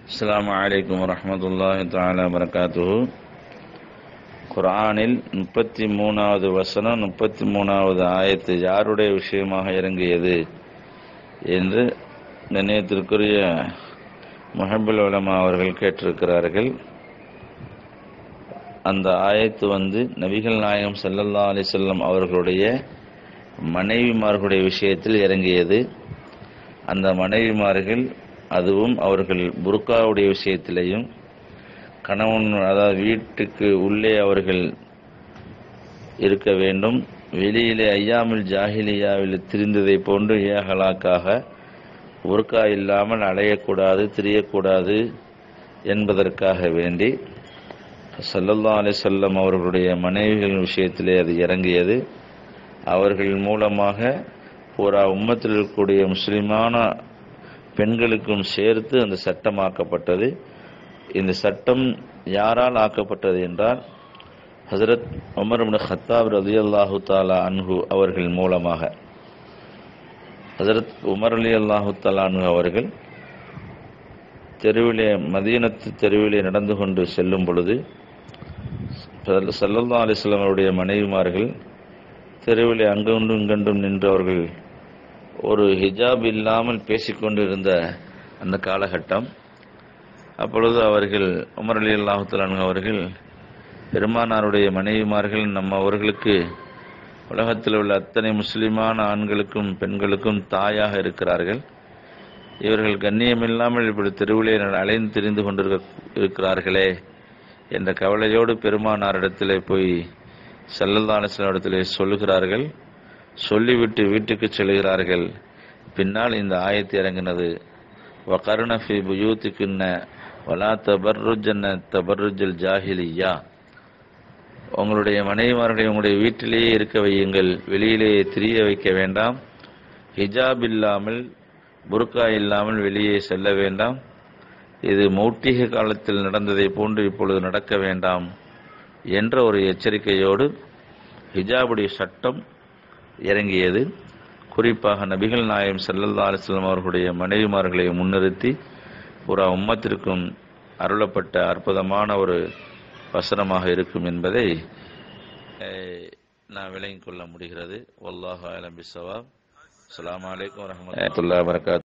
அஸ்ஸலாமு அலைக்கும் வரஹ்மத்துல்லாஹி தஆலா வரகாத்துஹு குர்ஆனில் முப்பத்தி மூணாவது வசனம் முப்பத்தி மூணாவது ஆயத்து யாருடைய விஷயமாக இறங்கியது என்று நினையத்திற்குரிய முஹபுல் உலமா அவர்கள் கேட்டிருக்கிறார்கள் அந்த ஆயத்து வந்து நபிகள் நாயகம் ஸல்லல்லாஹு அலைஹி வஸல்லம் அவர்களுடைய மனைவிமார்களுடைய விஷயத்தில் இறங்கியது அந்த மனைவிமார்கள் அதுவும் அவர்கள் புர்காவுடைய விஷயத்திலையும் கணவன் அதாவது வீட்டுக்கு உள்ளே அவர்கள் இருக்க வேண்டும் வெளியிலே ஐயாமில் ஜாஹிலியாவில் திரிந்ததை போன்று ஏகலாக்காக புர்கா இல்லாமல் அலையக்கூடாது திரியக்கூடாது என்பதற்காக வேண்டி சல்லல்லா அலிசல்லம் அவர்களுடைய மனைவிகள் விஷயத்திலே அது இறங்கியது அவர்கள் மூலமாக பூரா உம்மத்தில் இருக்கக்கூடிய முஸ்லிமான பெண்களுக்கும் சேர்த்து அந்த சட்டம் ஆக்கப்பட்டது இந்த சட்டம் யாரால் ஆக்கப்பட்டது என்றால் ஹசரத் உமர் இப்னு ஹத்தாப் ரதி அல்லாஹு தாலா அன்ஹு அவர்கள் மூலமாக ஹசரத் உமர் அலி அல்லாஹு தாலா அன்ஹு அவர்கள் தெருவிலே மதீனத்து தெருவிலே நடந்து கொண்டு செல்லும் பொழுது சல்லல்லா அலிஸ்லாம் அவருடைய மனைவிமார்கள் தெருவிலே அங்கொன்றும் இங்கொன்றும் நின்று அவர்கள் ஒரு ஹிஜாப் இல்லாமல் பேசிக்கொண்டு இருந்த அந்த காலகட்டம் அப்பொழுது அவர்கள் உமர் அலி அல்லாஹுத்தலான் அவர்கள் பெருமானாருடைய மனைவிமார்கள் நம்ம அவர்களுக்கு உலகத்தில் உள்ள அத்தனை முஸ்லிமான ஆண்களுக்கும் பெண்களுக்கும் தாயாக இருக்கிறார்கள் இவர்கள் கண்ணியமில்லாமல் இப்படி தெருவிலே அலைந்து திரிந்து கொண்டிருக்க இருக்கிறார்களே என்ற கவலையோடு பெருமானாரிடத்திலே போய் செல்லல்லாசிடத்திலே சொல்லுகிறார்கள் சொல்லிவிட்டு வீட்டுக்கு செல்கிறார்கள் பின்னால் இந்த ஆயத்து இறங்கினது வகர்ணஃபி புயூத்துக்குன்ன வலா தபர்ருஜன்ன தபர்ருஜல் ஜாஹிலியா உங்களுடைய மனைவிமார்களை உங்களுடைய வீட்டிலேயே இருக்க வையுங்கள் வெளியிலேயே திரிய வைக்க வேண்டாம் ஹிஜாப் இல்லாமல் புர்கா இல்லாமல் வெளியே செல்ல வேண்டாம் இது மௌட்டிக காலத்தில் நடந்ததை போன்று இப்பொழுது நடக்க வேண்டாம் என்ற ஒரு எச்சரிக்கையோடு ஹிஜாபுடைய சட்டம் இறங்கியது குறிப்பாக நபிகள் நாயம் சல்லல்லா அலிஸ்லாம் அவர்களுடைய மனைவிமார்களை முன்னிறுத்தி புறா உம்மத்திற்கும் அருளப்பட்ட அற்புதமான ஒரு வசனமாக இருக்கும் என்பதை நான் விளங்கிக் கொள்ள முடிகிறது வல்லாஹ் அலம் பிசவாப் அலாம் வலைக்கம் வரமத்துல்லா வரகாத்